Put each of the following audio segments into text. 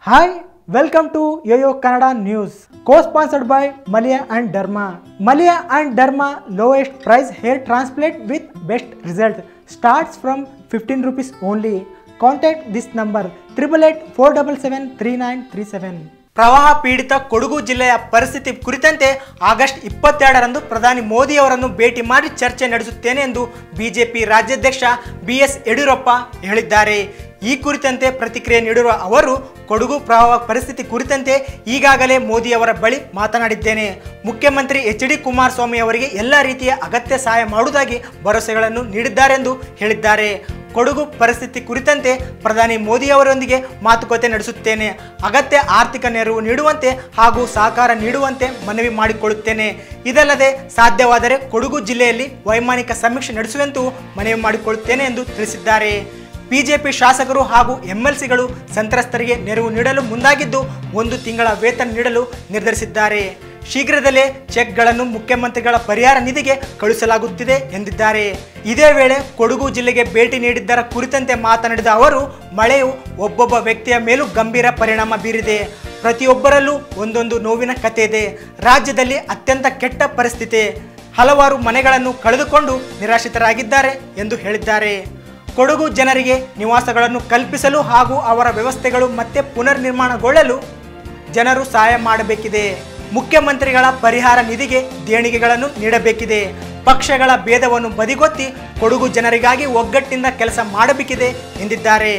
hi welcome to yoyo Kannada news co sponsored by Malia and Derma Malia and Derma lowest price hair transplant with best result starts from fifteen rupees only contact this number triple eight four double seven three nine three seven ಪ್ರವಾಹ ಪೀಡಿತ ಕೊಡಗು ಜಿಲ್ಲೆಯ ಪರಿಸ್ಥಿತಿ ಕುರಿತಂತೆ August ಇಪ್ಪತ್ತೆರಡರಂದು ಪ್ರಧಾನಿ ಮೋದಿ ಅವರನ್ನು ಭೇಟಿ ಮಾಡಿ ಚರ್ಚೆ ನಡೆಸುತ್ತೇನೆ ಎಂದು ಬಿಜೆಪಿ ರಾಜ್ಯಾಧ್ಯಕ್ಷ ಬಿ ಎಸ್ ಯಡಿಯೂರಪ್ಪ ಹೇಳಿದ್ದಾರೆ ಈ ಕುರಿತಂತೆ ಪ್ರತಿಕ್ರಿಯೆ ನೀಡಿರುವ ಅವರು ಕೊಡಗು ಪ್ರವಾಹ ಪರಿಸ್ಥಿತಿ ಕುರಿತಂತೆ ಈಗಾಗಲೇ ಮೋದಿ ಅವರ ಬಳಿ ಮಾತನಾಡಿದ್ದೇನೆ ಮುಖ್ಯಮಂತ್ರಿ ಎಚ್ ಡಿ ಕುಮಾರಸ್ವಾಮಿ ಅವರಿಗೆ ಎಲ್ಲ ರೀತಿಯ ಅಗತ್ಯ ಸಹಾಯ ಮಾಡುವುದಾಗಿ ಭರವಸೆಗಳನ್ನು ನೀಡಿದ್ದಾರೆಂದು ಹೇಳಿದ್ದಾರೆ ಕೊಡಗು ಪರಿಸ್ಥಿತಿ ಕುರಿತಂತೆ ಪ್ರಧಾನಿ ಮೋದಿ ಅವರೊಂದಿಗೆ ಮಾತುಕತೆ ನಡೆಸುತ್ತೇನೆ ಅಗತ್ಯ ಆರ್ಥಿಕ ನೆರವು ನೀಡುವಂತೆ ಹಾಗೂ ಸಹಕಾರ ನೀಡುವಂತೆ ಮನವಿ ಮಾಡಿಕೊಳ್ಳುತ್ತೇನೆ ಇದಲ್ಲದೆ ಸಾಧ್ಯವಾದರೆ ಕೊಡಗು ಜಿಲ್ಲೆಯಲ್ಲಿ ವೈಮಾನಿಕ ಸಮೀಕ್ಷೆ ನಡೆಸುವಂತೂ ಮನವಿ ಮಾಡಿಕೊಳ್ಳುತ್ತೇನೆ ಎಂದು ತಿಳಿಸಿದ್ದಾರೆ ಬಿಜೆಪಿ ಶಾಸಕರು ಹಾಗೂ ಎಂಎಲ್ಸಿಗಳು ಸಂತ್ರಸ್ತರಿಗೆ ನೆರವು ನೀಡಲು ಮುಂದಾಗಿದ್ದು ಒಂದು ತಿಂಗಳ ವೇತನ ನೀಡಲು ನಿರ್ಧರಿಸಿದ್ದಾರೆ ಶೀಘ್ರದಲ್ಲೇ ಚೆಕ್ಗಳನ್ನು ಮುಖ್ಯಮಂತ್ರಿಗಳ ಪರಿಹಾರ ನಿಧಿಗೆ ಕಳುಹಿಸಲಾಗುತ್ತಿದೆ ಎಂದಿದ್ದಾರೆ ಇದೇ ವೇಳೆ ಕೊಡಗು ಜಿಲ್ಲೆಗೆ ಭೇಟಿ ನೀಡಿದ್ದರ ಕುರಿತಂತೆ ಮಾತನಾಡಿದ ಅವರು ಮಳೆಯು ಒಬ್ಬೊಬ್ಬ ವ್ಯಕ್ತಿಯ ಮೇಲೂ ಗಂಭೀರ ಪರಿಣಾಮ ಬೀರಿದೆ ಪ್ರತಿಯೊಬ್ಬರಲ್ಲೂ ಒಂದೊಂದು ನೋವಿನ ಕತೆ ಇದೆ ರಾಜ್ಯದಲ್ಲಿ ಅತ್ಯಂತ ಕೆಟ್ಟ ಪರಿಸ್ಥಿತಿ ಹಲವಾರು ಮನೆಗಳನ್ನು ಕಳೆದುಕೊಂಡು ನಿರಾಶ್ರಿತರಾಗಿದ್ದಾರೆ ಎಂದು ಹೇಳಿದ್ದಾರೆ ಕೊಡಗು ಜನರಿಗೆ ನಿವಾಸಗಳನ್ನು ಕಲ್ಪಿಸಲು ಹಾಗೂ ಅವರ ವ್ಯವಸ್ಥೆಗಳು ಮತ್ತೆ ಪುನರ್ ನಿರ್ಮಾಣಗೊಳ್ಳಲು ಜನರು ಸಹಾಯ ಮಾಡಬೇಕಿದೆ ಮುಖ್ಯಮಂತ್ರಿಗಳ ಪರಿಹಾರ ನಿಧಿಗೆ ದೇಣಿಗೆಗಳನ್ನು ನೀಡಬೇಕಿದೆ ಪಕ್ಷಗಳ ಭೇದವನ್ನು ಬದಿಗೊತ್ತಿ ಕೊಡಗು ಜನರಿಗಾಗಿ ಒಗ್ಗಟ್ಟಿನಿಂದ ಕೆಲಸ ಮಾಡಬೇಕಿದೆ ಎಂದಿದ್ದಾರೆ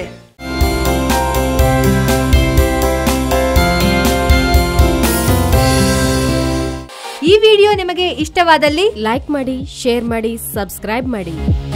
ಈ ವಿಡಿಯೋ ನಿಮಗೆ ಇಷ್ಟವಾದಲ್ಲಿ ಲೈಕ್ ಮಾಡಿ ಶೇರ್ ಮಾಡಿ ಸಬ್ಸ್ಕ್ರೈಬ್ ಮಾಡಿ